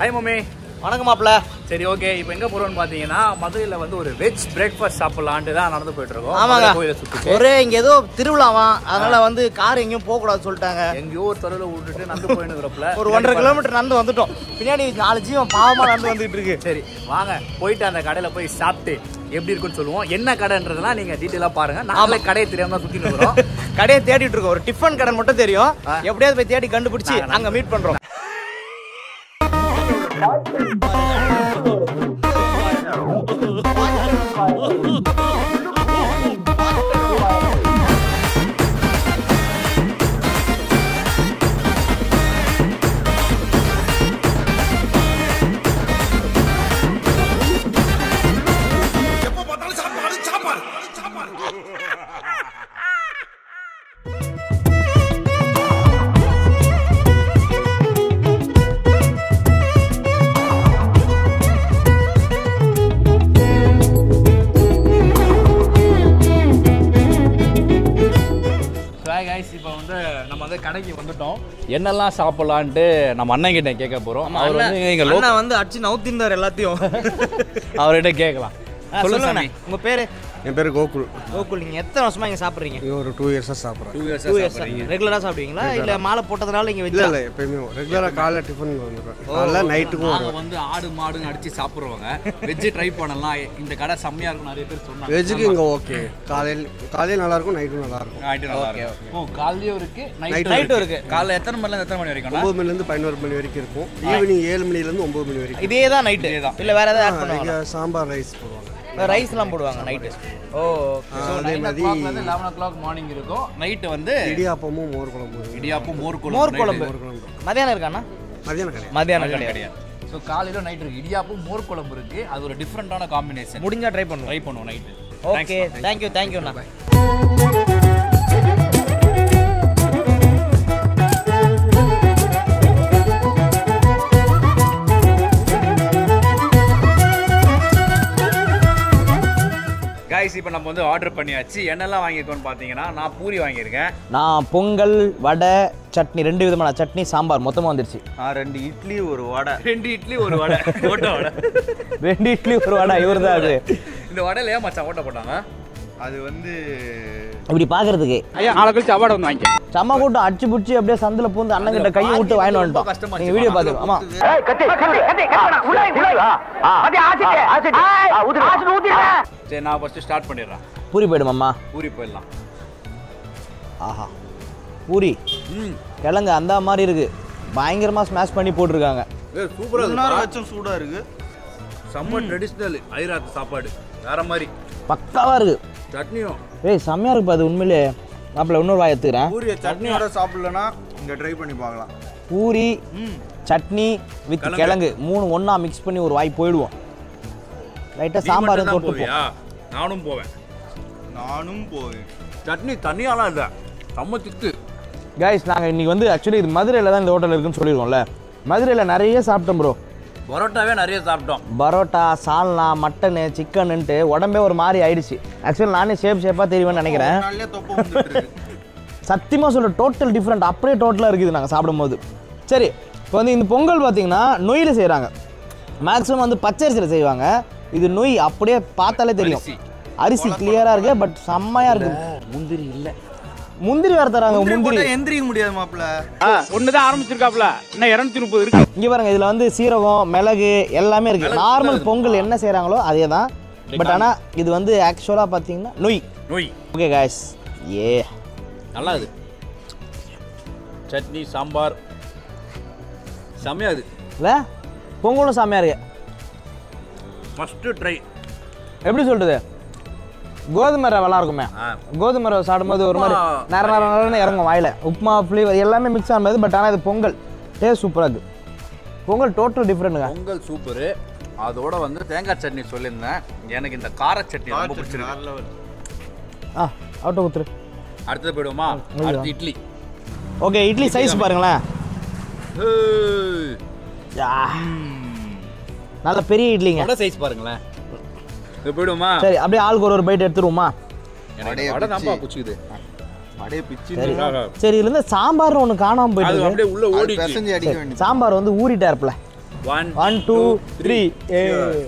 Hi mummy வணக்கம் மாப்ள சரி ஓகே இப்போ எங்க போறோம்னு பாத்தீங்கன்னா மதுரையில வந்து ஒரு வெஜ் பிரேக்ஃபாஸ்ட் சாப்பிடலான்ட்டு தான் நடந்து போயிட்டு இருக்கோம் ஆமாங்க மதுரை கோயிலை சுத்திட்டு ஒரே இங்க ஏதோ திருவிழாவாம் அதனால வந்து கார் எங்கேயும் போக கூடாது சொல்லிட்டாங்க எங்கேயோ ஒரு தொலைவில் விட்டுட்டு நடந்து போயிட்டு இருக்கிறப்பல ஒரு ஒன்றரை கிலோமீட்டர் நடந்து வந்துட்டோம் பின்னாடி நாலு ஜீவன் பாவமா நடந்து வந்துட்டு இருக்கு சரி வாங்க போயிட்டு அந்த கடையில போய் சாப்பிட்டு எப்படி இருக்குன்னு சொல்லுவோம் என்ன கடைன்றதெல்லாம் நீங்க டீட்டெயிலா பாருங்க நாங்களே கடையை தெரியாம தான் சுத்திட்டு இருக்கிறோம் கடையை தேடிட்டு இருக்கோம் ஒரு டிஃபன் கடை மட்டும் தெரியும் ஆ. எப்படியாவது போய் தேடி கண்டுபிடிச்சு நாங்க அங்க மீட் பண்றோம் எப்ப பார்த்தாலும் சாப்பாடு சாப்பாடு சாப்பாடு ஹாய் கைஸ் இப்போ வந்து நம்ம வந்து கடைக்கு வந்துட்டோம் என்னெல்லாம் சாப்பிடலான்ட்டு நம்ம அண்ணன் கிட்ட கேட்க போறோம் அவர் வந்து எங்க லோக் அண்ணா வந்து அடிச்சு நவுத்திருந்தார் எல்லாத்தையும் அவர்கிட்ட கேட்கலாம் ஆ, சொல்லுங்க சொல்லுங்க சாமி அண்ணா. உங்க பேரு என் பேர் கோகுல் கோகுல் நீங்க எத்தனை வருஷமா இங்க சாப்பிடுறீங்க இது ஒரு டூ இயர்ஸாக சாப்பிட்றேன் டூ இயர்ஸ் ரெகுலரா சாப்பிடுவீங்களா இல்ல மாலை போட்டதுனால இங்க இல்லை வச்சா இல்லை எப்பயுமே ரெகுலராக காலைல டிஃபன் வந்துடுவேன் காலைல நைட்டுக்கும் நாங்க வருவேன் வந்து ஆடு மாடுன்னு அடிச்சு சாப்பிடுறவங்க வெஜ் ட்ரை பண்ணலாம் இந்த கடை செம்மையா இருக்கும் நிறைய பேர் சொன்னாங்க வெஜ்ஜுக்கு இங்கே ஓகே காலையில் காலையில் நல்லாயிருக்கும் நைட்டும் நல்லாயிருக்கும் நைட்டு நல்லா இருக்கும் ஓ காலையும் இருக்கு நைட் நைட்டும் இருக்கு காலைல எத்தனை மணில இருந்து எத்தனை மணி வரைக்கும் ஒம்பது மணிலேருந்து பதினோரு மணி வரைக்கும் இருக்கும் ஈவினிங் ஏழு மணிலேருந்து ஒம்பது மணி வரைக்கும் இதே தான் நைட்டு இதேதான். இல்ல வேற ஏதாவது ஆட் பண்ணுவாங்க இங்கே சாம்பார் ரைஸ் போடுவாங்க ரைஸ்லாம் போடுவாங்க நைட்டு ஓ ஆ, அதே மாதிரி லெவன் ஓ கிளாக் மார்னிங் இருக்கும் நைட்டு வந்து இடியாப்பமும் மோர் குழம்பு இடியாப்பம் மோர் குழம்பு மோர் குழம்பு மோர் குழம்பு மதியானம் இருக்காண்ணா மதியானம் கிடையாது மதியானம் கிடையாது கிடையாது கிடையாது ஸோ காலையில நைட் இருக்கு இடியாப்பம் மோர் குழம்பு இருக்கு அது ஒரு டிஃப்ரெண்டான காம்பினேஷன் முடிஞ்சா ட்ரை பண்ணுவோம் ட்ரை பண்ணுவோம் நைட்டு ஓகே தேங்க்யூ தேங்க்யூண்ணா கைஸ் இப்போ நம்ம வந்து ஆர்டர் பண்ணியாச்சு என்னெல்லாம் வாங்கியிருக்கோம்னு பார்த்தீங்கன்னா நான் பூரி வாங்கியிருக்கேன் நான் பொங்கல் வடை சட்னி ரெண்டு விதமான சட்னி சாம்பார் மொத்தமாக வந்துருச்சு நான் ரெண்டு இட்லி ஒரு வடை ரெண்டு இட்லி ஒரு வடை ஓட்ட வடை ரெண்டு இட்லி ஒரு வடை இவர் தான் அது இந்த வடையில ஏன் மச்சான் ஓட்ட போட்டாங்க அது வந்து இப்படி பார்க்கறதுக்கு ஐயா நாளை கழிச்சு அவார்டு வந்து வாங்கிக்க செம்ம கூட்டம் அடிச்சு பிடிச்சி அப்படியே சந்தில பூந்து அண்ணன் கிட்ட கையை விட்டு வாங்கிட்டு வந்துட்டோம் கஷ்டமா நீங்க வீடியோ பார்த்து ஆமா சரி நான் ஃபர்ஸ்ட் ஸ்டார்ட் பண்ணிடுறேன் பூரி போயிடுமாம்மா பூரி போயிடலாம் ஆஹா பூரி கிழங்கு அந்த மாதிரி இருக்கு பயங்கரமா ஸ்மாஷ் பண்ணி போட்டிருக்காங்க சூப்பராக ஒரு நேரம் வச்சும் சூடா இருக்கு செம்ம ட்ரெடிஷ்னல் ஐராத் சாப்பாடு வேற மாதிரி பக்காவா இருக்கு சட்னியும் ஏய் செம்மையா இருக்கு அது உண்மையிலே மாப்பிள்ள இன்னொரு வாய் எடுத்துக்கிறேன் பூரிய சட்னியோட சாப்பிடலனா இங்க ட்ரை பண்ணி பார்க்கலாம் பூரி சட்னி வித் கிழங்கு. கிழங்கு மூணு ஒண்ணா மிக்ஸ் பண்ணி ஒரு வாய் போயிடுவோம் லைட்டா சாம்பார் தான் தொட்டு போவியா நானும் போவேன் நானும் போவேன் சட்னி தனியாலாம் இல்லை செம்ம திக்கு கைஸ் நாங்கள் இன்னைக்கு வந்து ஆக்சுவலி இது மதுரையில் தான் இந்த ஹோட்டல் இருக்குன்னு சொல்லியிருக்கோம்ல மதுரையில் நிறைய சாப்பிட்டோம் ப்ரோ பரோட்டாவே நிறைய சாப்பிட்டோம் பரோட்டா சால்னா மட்டனு சிக்கனுன்ட்டு உடம்பே ஒரு மாதிரி ஆயிடுச்சு ஆக்சுவலி நானே ஷேப் ஷேப்பாக தெரியுவேன்னு நினைக்கிறேன் நாள்லயே தொப்பை வந்துட்டு இருக்கு சத்தியமாக சொல்ல டோட்டல் டிஃப்ரெண்ட் அப்படியே டோட்டலாக இருக்குது நாங்கள் சாப்பிடும்போது சரி இப்போ வந்து இந்த பொங்கல் பார்த்தீங்கன்னா நொய்யில் செய்கிறாங்க மேக்ஸிமம் வந்து பச்சரிசியில் செய்வாங்க இது நொய் அப்படியே பார்த்தாலே தெரியும் அரிசி. அரிசி கிளியராக இருக்கு பட் செம்மையாக இருக்கு முந்திரி இல்லை முந்திரி வேறு தராங்க முந்திரி எந்திரிக்க முடியாது மாப்பிள்ள ஒண்ணுதான் ஆரம்பிச்சிருக்காப்ல இன்னும் இருநூத்தி முப்பது இருக்கு இங்கே பாருங்க இதில் வந்து சீரகம் மிளகு எல்லாமே இருக்கு நார்மல் பொங்கல் என்ன செய்கிறாங்களோ அதே தான் பட் ஆனால் இது வந்து ஆக்சுவலாக பார்த்தீங்கன்னா நொய் நோய் ஓகே காய்ஸ் ஏ நல்லா இது சட்னி சாம்பார் செம்மையா இது இல்லை பொங்கலும் செம்மையாக இருக்கு ஃபஸ்ட்டு ட்ரை எப்படி சொல்கிறது கோதுமை ரவெல்லாம் இருக்குமே கோதுமை ரவை சாப்பிடும்போது ஒரு மாதிரி உப்புமா. நேர நேரம் நேரம் இறங்கும் வாயில உப்புமா ஃப்ளேவர் எல்லாமே மிக்ஸ் ஆகும்போது பட் ஆனால் இது பொங்கல் டேஸ்ட் சூப்பராக இருக்குது பொங்கல் டோட்டல் டிஃப்ரெண்ட்டுங்க பொங்கல் சூப்பரு அதோட வந்து தேங்காய் சட்னி சொல்லியிருந்தேன் எனக்கு இந்த கார சட்னி ரொம்ப பிடிச்சிருக்கு ஆ அவுட்ட குத்துரு அடுத்தது போயிடுவோமா ஐயா. அடுத்து இட்லி ஓகே இட்லி சைஸ் பாருங்களேன் ஏய். யா. நல்ல பெரிய இட்லிங்க வடை சைஸ் பாருங்களேன் இது போயிடுவோமா சரி அப்படியே ஆளுக்கு ஒரு ஒரு பைட் எடுத்துருவோமா எனக்கு வடையை வடை தான்ப்பா பிச்சு. குச்சிக்குது அப்படியே பிச்சு சரி சரி இதுல இருந்து சாம்பார்னு ஒன்று காணாம அது போயிட்டு அப்படியே உள்ள அது ஓடிச்சு பிசைஞ்சு அடிக்க வேண்டியது சாம்பார் வந்து ஊறிட்டாருப்ல ஒன் ஒன் டூ த்ரீ ஏ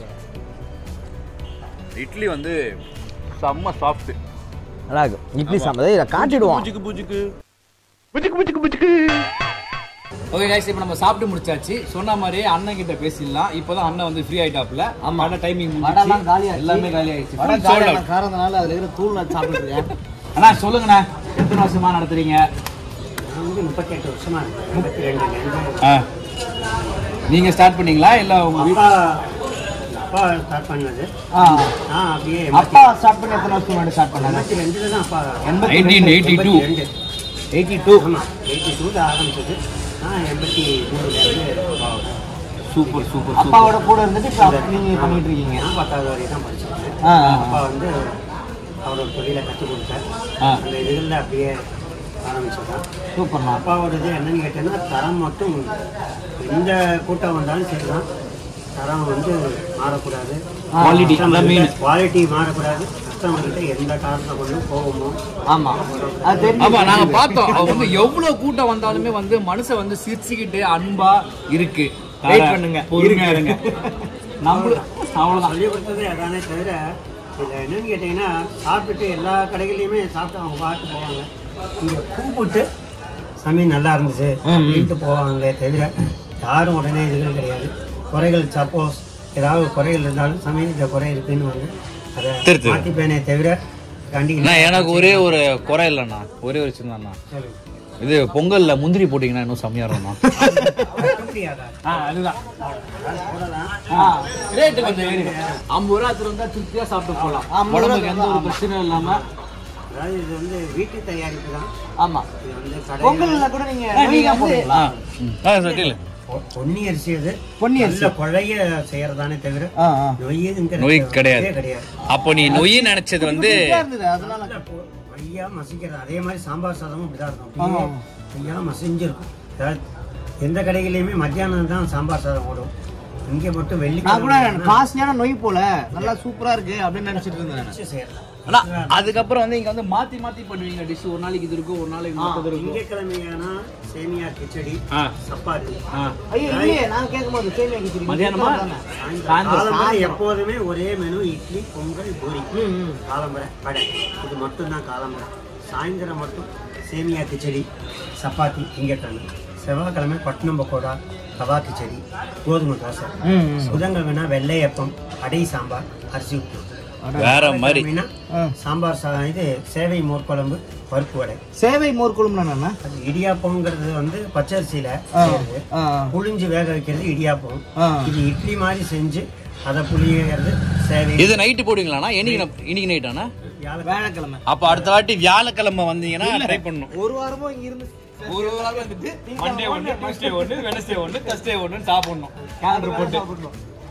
இட்லி வந்து செம்ம சாஃப்ட் நல்லா இருக்கு இட்லி சாம்பார் இதை காட்டிடுவோம் பூஜிக்கு பூஜிக்கு ஓகே கைஸ் இப்போ நம்ம சாப்பிட்டு முடிச்சாச்சு சொன்ன மாதிரியே அண்ணன் கிட்ட பேசிடலாம் இப்போதான் அண்ணன் வந்து ஃப்ரீ ஆயிட்டாப்ல ஆமா அண்ணன் டைமிங் வடைலாம் காலியாச்சு. எல்லாமே காலி ஆயிடுச்சு வடை Full sold காலியான out. காரணத்தினால அதுல இருக்கிற தூள் நான் சாப்பிட்டு இருக்கேன் அண்ணா சொல்லுங்கண்ணா எத்தனை வருஷமா நடத்துறீங்க வந்து முப்பத்தெட்டு வருஷமா இருக்கு முப்பத்தி ரெண்டு ஆ. நீங்க ஸ்டார்ட் பண்ணீங்களா இல்ல உங்க வீட்டு அப்பா அப்பா ஸ்டார்ட் பண்ணது ஆ. நான் அப்படியே அப்பா ஸ்டார்ட் பண்ணி எத்தனை வருஷம் முன்னாடி ஸ்டார்ட் பண்ணாங்க எண்பத்தி ரெண்டுல தான் அப்பா நைன்டீன் எயிட்டி டூ ரெண்டு எயிட்டி டூ ஆமா எயிட்டி டூல ஆரம்பிச்சது நான் எண்பத்தி மூணுல இருந்து சூப்பர் சூப்பர் அப்பாவோட கூட இருந்துட்டு இப்போ அப்ப நீங்க பண்ணிட்டு இருக்கீங்க நான் பத்தாவது வரைக்கும் தான் படிச்சிருக்கேன் ஆ, ஆ, அப்பா வந்து அவரோட தொழிலை கற்றுக் கொடுத்தார் ஆ. அந்த இதுகளில் அப்படியே ஆரம்பிச்சதான் சூப்பர்ண்ணா அப்பாவோடது என்னன்னு கேட்டேன்னா தரம் மட்டும் எந்த கூட்டம் வந்தாலும் சரிதான் தரம் வந்து மாறக்கூடாது Quality, அதான் main. குவாலிட்டி மாறக்கூடாது கஸ்டமர்கிட்ட எந்த காரணத்தை கொண்டும் போகுமோ ஆமா அது தெரிஞ்சு ஆமா நாங்க பார்த்தோம் அவங்க வந்து எவ்வளவு கூட்டம் வந்தாலுமே வந்து மனுஷன் வந்து சிரிச்சுக்கிட்டு அன்பா இருக்கு Wait பண்ணுங்க. பொறுமையா இருங்க நம்மளும் அவ்வளவுதான் சொல்லி கொடுத்தது அதானே தவிர இதில் என்னன்னு கேட்டிங்கன்னா சாப்பிட்டுட்டு எல்லா கடைகள்லையுமே சாப்பிட்டு அவங்க பார்த்து போவாங்க இங்கே கூப்பிட்டு சாமி நல்லா இருந்துச்சு அப்படின்ட்டு போவாங்களே தவிர யாரும் உடனே இதுகள் கிடையாது குறைகள் சப்போஸ் ஏதாவது குறைகள் இருந்தாலும் சாமி இந்த குறை இருக்குன்னு வந்து அதை திருத்து. மாற்றிப்பேனே தவிர கண்டிப்பாக அண்ணா, எனக்கு ஒரே ஒரு குறை இல்லைண்ணா ஒரே ஒரு சின்ன இது பொங்கல்ல முந்திரி போட்டீங்கன்னா இன்னும் செம்மையா இருக்கும்ண்ணா அதுதான் ரேட்டு கொஞ்சம் ஏறி ஐம்பது ரூபா திருந்தா திருப்தியா சாப்பிட்டு போகலாம் உடம்புக்கு எந்த ஒரு பிரச்சனையும் இல்லாம அதாவது இது வந்து வீட்டு தயாரிப்பு தான் ஆமா இது வந்து கடை பொங்கல்ல கூட நீங்க நொய் தான் போடுவீங்களா? ஆ ம். ஆ சரி கேளு. பொன்னி அரிசி அது பொன்னி அரிசி. நல்ல குழைய செய்யறதானே தவிர ஆ, ஆ. நொய்யுங்கிற நொய் கிடையாது. கிடையாது அப்போ நீ நொய் நினைச்சது வந்து இதா இருந்தது, அதனால நல்ல பொ- பொய்யா மசிக்கிறது அதே மாதிரி சாம்பார் சாதமும் இப்படிதான் இருக்கும் அப்படியே பொய்யா மசிஞ்சிருக்கும் அதாவது எந்த கடைகளையுமே மத்தியானம் தான் சாம்பார் சாதம் ஓடும் இங்கே மட்டும் நான் கூட வெள்ளி காஸ்ட்லியான நொய் போல நல்லா சூப்பரா இருக்கு அப்படின்னு நினைச்சிட்டு இருந்தேன் நானு. செய்யலாம் ஆனா அதுக்கப்புறம் வந்து இங்க வந்து மாத்தி மாத்தி பண்ணுவீங்க டிஷ் ஒரு நாளைக்கு இது இருக்கும் ஒரு நாளைக்கு மத்தது இருக்கும் திங்கக்கிழமையானா சேமியா கிச்சடி ஆ சப்பாத்தி ஆ ஐயோ இல்லையே நான் கேட்கும்போது சேமியா கிச்சடி மதியானமா? தானே. சாயந்தரம் காலம்பரை எப்போதுமே ஒரே மெனு இட்லி பொங்கல் பூரி காலம்பரை வடை இது மட்டும்தான் காலம்பரை சாயந்தரம் மட்டும் சேமியா கிச்சடி சப்பாத்தி திங்கக்கிழமை செவ்வாய்க்கிழமை பட்னம் பக்கோடா கவா கிச்சடி கோதுமை தோசை புதன்கிழமைனா வெள்ளையப்பம் அடை சாம்பார் அரிசி உப்பு வேற மாதிரி கிழமைனா சாம்பார் சாதம் இது சேவை மோர் குழம்பு பருப்பு வடை சேவை மோர் குழம்புனா என்ன அது இடியாப்பம்ங்கிறது வந்து பச்சரிசியில செய்யறது ஆ, புளிஞ்சு வேக வைக்கிறது இடியாப்பம் ஆ. இது இட்லி மாதிரி செஞ்சு அதை புளியறது சேவை இது நைட்டு போடுவீங்களாண்ணா இன்னைக்கு இன்னைக்கு நைட்டாண்ணா வியாழக்கிழமை. வேலைக்கிழமை அப்ப அடுத்த வாட்டி வியாழக்கிழமை வந்தீங்கன்னா ட்ரை பண்ணணும் ஒரு வாரமும் இங்க இருந்து ஒரு வாரம் வந்துட்டு மண்டே ஒன்று டியூஸ்டே ஒன்று வெனஸ்டே ஒன்று தர்ஸ்டே ஒன்று சாப்பிடணும் கேலண்டர் போட்டு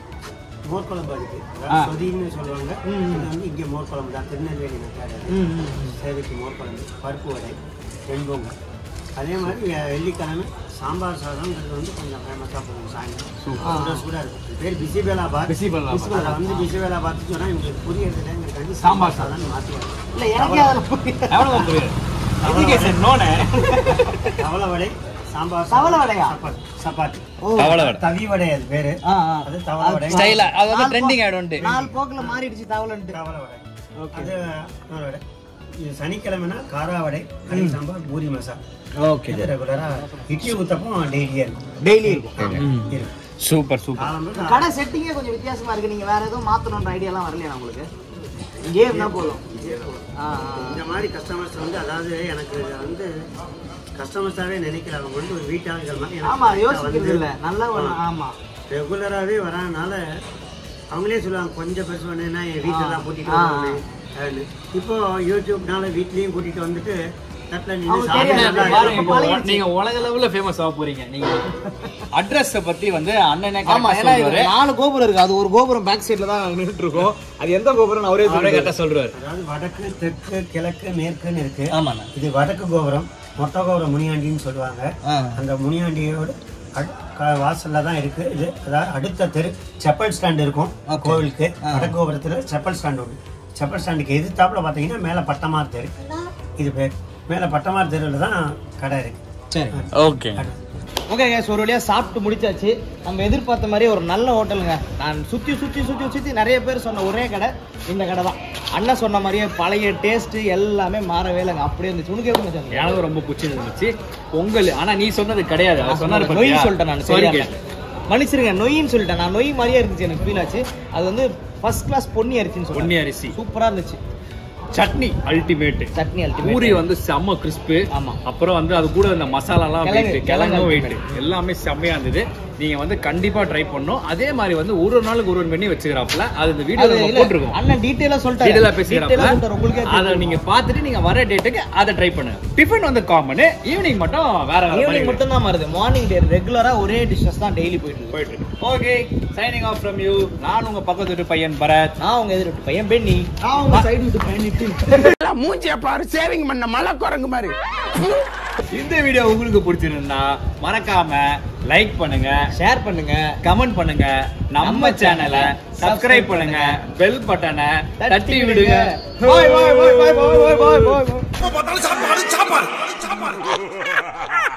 மோர் குழம்பு இருக்கு அதாவது சொதின்னு சொல்லுவாங்க இது வந்து இங்கே மோர் குழம்பு தான் திருநெல்வேலி நட்டாரு சேவைக்கு மோர் குழம்பு பருப்பு வடை வெண்பொங்கல் அதே மாதிரி வெ- வெள்ளிக்கிழமை சாம்பார் சாதம்ங்கிறது வந்து கொஞ்சம் ஃபேமஸாக போகும் சாயந்தரம் சுட சுட இருக்கும் இது பேர் பிசிபேலாபாத் பிசிபேலாபாத். அதை வந்து பிசிபேலாபாத் சொன்னால் எனக்கு புரியறதுலங்கிறது சாம்பார் சாம்பார் சாதம் மாற்றி இல்ல எனக்கே அதில் புரியல. எவ்வளோ புரியுது எஜுகேஷன் நோனே தவளை வடை சாம்பார் தவளை சாதம், வடையா? சப்பாத்தி சப்பாத்தி தவளை வடை தவி வடை அது பேரு ஆ, ஆ. அது தவளை வடை ஸ்டைலா அது வந்து நாலு ட்ரெண்டிங் போ- ஆயிடும்ட்டு நாலு போக்குல மாறிடுச்சு தவளைன்ட்டு தவளை வடை அது இன்னொரு வடை இது சனிக்கிழமைனா காரா வடை கறி சாம்பார் பூரி மசாலா ஓகே இது ரெகுலரா இட்லி ஊத்தப்பம் டெய்லியே இருக்கும் டெய்லி இருக்கும் இருக்கும் சூப்பர் சூப்பர் காலம்பரம் கடை செட்டிங்கே கொஞ்சம் வித்தியாசமா இருக்கு நீங்க வேற எதுவும் மாத்தணும்ன்ற ஐடியாலாம் வரலையா உங்களுக்கு இங்கே இருந்தா போதும் ஆ, ஆ. இந்த மாதிரி கஸ்டமர்ஸ் வந்து அதாவது எனக்கு இது வந்து கஸ்டமர்ஸாவே நினைக்கிறாங்க அவங்க வந்து ஒரு வீட்டாளர்கள் மாதிரி ஆமா எனக்கு யோசிக்கிறது இல்ல நல்லா ஒரு- ஆமா ரெகுலராகவே வரனால அவங்களே சொல்லுவாங்க கொஞ்சம் பேச வேணும்னா என் வீட்டெல்லாம் கூட்டிட்டு ஆ. வருவாங்க அப்படின்னு. இப்போ யூடியூப்னால வீட்லயும் கூட்டிட்டு வந்துட்டு தட்டில் நின்று அவங்க சாப்பிட்டு தெரியாது. நல்லா பாருங்க, இருக்கும். பழகிடுச்சு. நீங்க உலக லெவல்ல ஃபேமஸ் ஆக போறீங்க நீங்க அட்ரஸ் பத்தி வந்து அண்ணனே ஆமா கரெக்டா ஏன்னா இதுல சொல்றாரு நாலு கோபுரம் இருக்கு அது ஒரு கோபுரம் பேக் சைடுல தான் நின்றுட்டு இருக்கோம் அது எந்த கோபுரம் அவரே அவரே சொல்றாரு கரெக்டா சொல்றாரு அதாவது வடக்கு தெற்கு கிழக்கு மேற்குன்னு இருக்கு ஆமாண்ணா இது வடக்கு கோபுரம் மொட்டை கோபுரம் முனியாண்டின்னு சொல்லுவாங்க ஆ. அந்த முனியாண்டியோட அட்- க- வாசல்ல தான் இருக்கு இது அதாவது அடுத்த தெரு செப்பல் ஸ்டாண்ட் இருக்கும் கோவிலுக்கு வடக்கு கோபுரத்துல செப்பல் ஸ்டாண்ட் உண்டு செப்பல் ஸ்டாண்டுக்கு எதிர்த்தாப்புல பாத்தீங்கன்னா மேல பட்டமார் தெரு இது பேர் மேல பட்டமார் தெருவில் தான் கடை இருக்கு சரி ஓகே ஓகே கேஸ் ஒரு வழியாக சாப்பிட்டு முடிச்சாச்சு நம்ம எதிர்பார்த்த மாதிரி ஒரு நல்ல ஹோட்டலுங்க நான் சுற்றி சுற்றி சுற்றி சுற்றி நிறைய பேர் சொன்ன ஒரே கடை இந்த கடை தான் அண்ணன் சொன்ன மாதிரியே பழைய டேஸ்ட்டு எல்லாமே மாறவே இல்லைங்க அப்படியே இருந்துச்சு உனக்கு எப்படி இருந்துச்சு எனக்கு ரொம்ப பிடிச்சிருந்துச்சு பொங்கல் ஆனா நீ சொன்னது கிடையாது அவர் சொன்னாரு நொய் பாத்தியா? சொல்லிட்டேன் நான் Sorry sorry guys. மன்னிச்சிருங்க நொய்ன்னு சொல்லிட்டேன் நான் நொய் மாதிரியே இருந்துச்சு எனக்கு ஃபீல் ஆச்சு அது வந்து ஃபர்ஸ்ட் கிளாஸ் பொன்னி அரிசின்னு பொன்னி அரிசி. சூப்பரா இருந்துச்சு சட்னி அல்டிமேட் சட்னி அல்டிமேட் பூரி வந்து செம்ம கிறிஸ்பு ஆமா. அப்புறம் வந்து அது கூட இந்த மசாலாலாம் கிழங்கு, வெயிட் கிழங்கு கிழங்கும் வெயிட் ultimate. எல்லாமே செம்மையா இருந்தது நீங்க வந்து கண்டிப்பா ட்ரை பண்ணணும் அதே மாதிரி வந்து ஒரு ஒரு நாளுக்கு ஒரு ஒரு மெனு வச்சுக்கிறாப்ல அது இந்த அது வீடியோ நம்ம இல்ல, போட்டிருக்கோம் அண்ணன் டீடைலா சொல்லிட்டாரு டீடைலா Detail ஆ பேசிக்கிறாப்ல சொல்லிட்டாரு, உங்களுக்கே அதை தெரியும். நீங்க பார்த்துட்டு நீங்க வர டேட்டுக்கு அதை ட்ரை பண்ணுங்க டிஃபன் வந்து காமன் ஈவினிங் மட்டும் வேற வேற ஈவினிங் மாதிரி மட்டும் தான் மாறுது மார்னிங் டே ரெகுலரா ஒரே டிஷ்ஷஸ் தான் டெய்லி போயிட்டு இருக்கு போயிட்டு இருக்கு okay signing off from you நான் உங்க பக்கத்து வீட்டு பையன் பரத் நான் உங்க எதிர்ப்பு பையன் பெண்ணி நான் உங்க சைடு விட்டு பையன் மூஞ்சிய பாரு சேவிங் பண்ண மலை குரங்கு மாதிரி இந்த வீடியோ உங்களுக்கு பிடிச்சிருந்தா மறக்காம லைக் பண்ணுங்க ஷேர் பண்ணுங்க கமெண்ட் பண்ணுங்க நம்ம சேனலை சப்ஸ்கிரைப் பண்ணுங்க பெல் பட்டனை தட்டி விடுங்க பாய் பாய் பாய் பாய் பாய் பாய் பாய் எப்ப பார்த்தாலும் சாப்பாடு சாப்பாடு சாப்பாடு